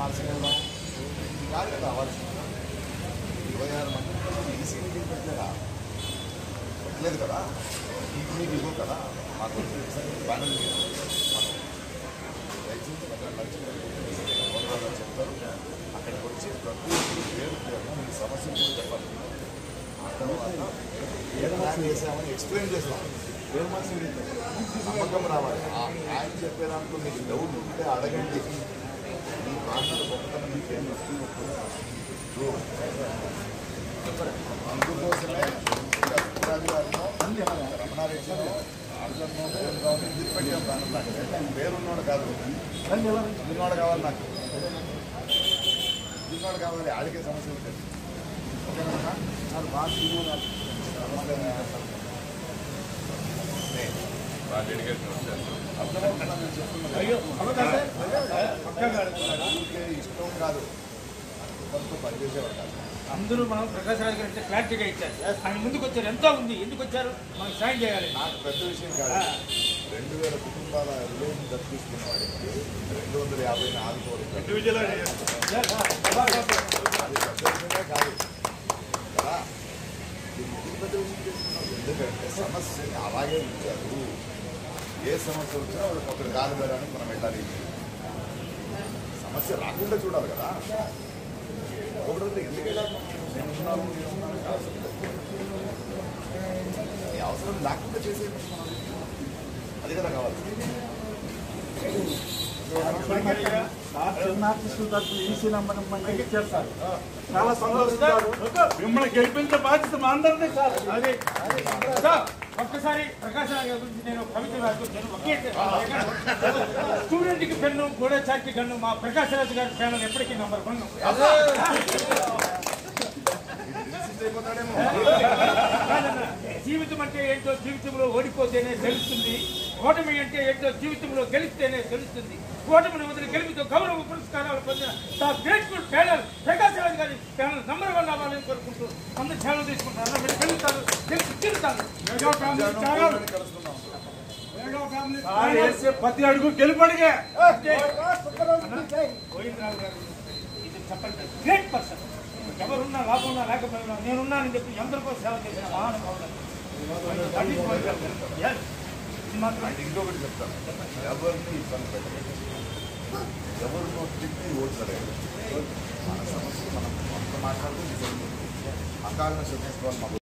RC వెళ్దాం కాదు కదా అవ్వాల్సింది ఇరవై ఆరు మంది ఈసీ మీటింగ్ పెట్టలేదా పెట్టలేదు కదా మీకు మీకు ఇవ్వు కదా మాకు ప్యానల్ మనం దయచేసి ఒక లక్ష మంది చెప్తారు అక్కడికి వచ్చి ప్రతి ఒక్కరు పేరు పేరున మీ సమస్య కూడా చెప్పాలి ఆ తర్వాత ఏ ప్లాన్ చేసామని ఎక్స్ప్లెయిన్ చేస్తాం పేరు మాత్రం నమ్మకం రావాలి ఆ ప్లాన్ చెప్పే దాంట్లో మీకు డౌట్ ఉంటే అడగండి మీ ప్రాంతాల గొప్పతనం మీకు ఏం అందుకోసమే ఉగాది వారిలో రమణారెడ్డి ఆర్జన్మో పేరు కావాలి ఇది పెట్టాం ప్రాణం నాకు పేరున్నోడు కాదు ఉన్నోడు కావాలి నాకు ఉన్నోడు కావాలి ఆడికే సమస్య ఉంటుంది ఓకేనా నాకు బాగా నమస్తే అర్థమవుతుందా నేను చెప్తున్నది? ఊరికే ఇష్టం కాదు అందరితో పనిచేసేవాడు కాదు అందరూ మనం ప్రకాశ్ రాజు గారు క్లారిటీగా ఇచ్చారు ఆయన ముందుకు వచ్చారు ఎంత ఉంది ఎందుకు వచ్చారు మనకు సాయం చేయాలి నాకు పెద్ద విషయం కాదు రెండు వేల కుటుంబాల లోన్ దక్కిస్తున్న వాడికి రెండు వందల యాభై ఆదుకోవడం పెద్ద విషయమే కాదు కదా దీన్ని ఎందుకు పెద్ద విషయం చేస్తున్నావు ఎందుకంటే సమస్యని అలాగే ఉంచారు ఏ సమస్య వచ్చినా వాళ్ళకి ఒకటి కాదు వేయడానికి మనం వెళ్ళాలి సమస్య రాకుండా చూడాలి కదా ఒకటి ఎందుకు వెళ్ళాలి నేను ఉన్నాను నేను ఉన్నాను కాదు ఈ అవసరం లేకుండా చేసేది మనం అది కదా కావాలి ఈసీ నంబర్ ఇచ్చారు సార్ చాలా సంతోషిస్తారు మిమ్మల్ని గెలిపించే బాధ్యత మా అందరినీ సార్ అదే సార్, ఒక్కసారి ప్రకాశ్ రాజు గారి గురించి నేను ఒక కవిత రాసుకొచ్చాను ఒకే స్టూడెంట్ కి పెన్ను గోడచారికి గన్ను మా ప్రకాశ్ రాజు గారి ప్యానల్ ఎప్పటికీ నంబర్ వన్ రిజిస్టర్ అయిపోతాడేమో కాదన్న, జీవితం అంటే ఏంటో జీవితంలో ఓడిపోతేనే తెలుస్తుంది ఓటమి అంటే ఏంటో జీవితంలో గెలిస్తేనే తెలుస్తుంది ఓటమిని వదిలి గెలిపితో గౌరవ పురస్కారాలు పొందిన the grateful panel Prakash Raju గారి ప్యానల్ నంబర్ వన్ అవ్వాలని కోరుకుంటూ అందరు సేవలు తీసుకుంటారు అన్న, మీరు గెలుస్తారు గెలిచి తీరుతారు మెగా ఫ్యామిలీ ఛానల్, కలుస్తున్నాం మెగా ఫ్యామిలీ సార్ వేసే ప్రతి అడుగు గెలుపడిగే గోవిందరావు గారు ఇది చెప్పండి గ్రేట్ పర్సన్ ఎవరున్నా లాభమున్నా లేకపోయినా నేనున్నానని చెప్పి ఎందరికో సేవ చేసిన మహానుభావుడు అది Yes. ఇది మాత్రం అంటే ఇంకొకటి చెప్తాను ఎవరిని ఇబ్బంది పెట్టలేదు ఎవరినో తిప్పి ఓట్లలేదు మన సమస్య మనం మొత్తం మాట్లాడుతూ అకాలను చెప్పేసుకోవాలి మాకు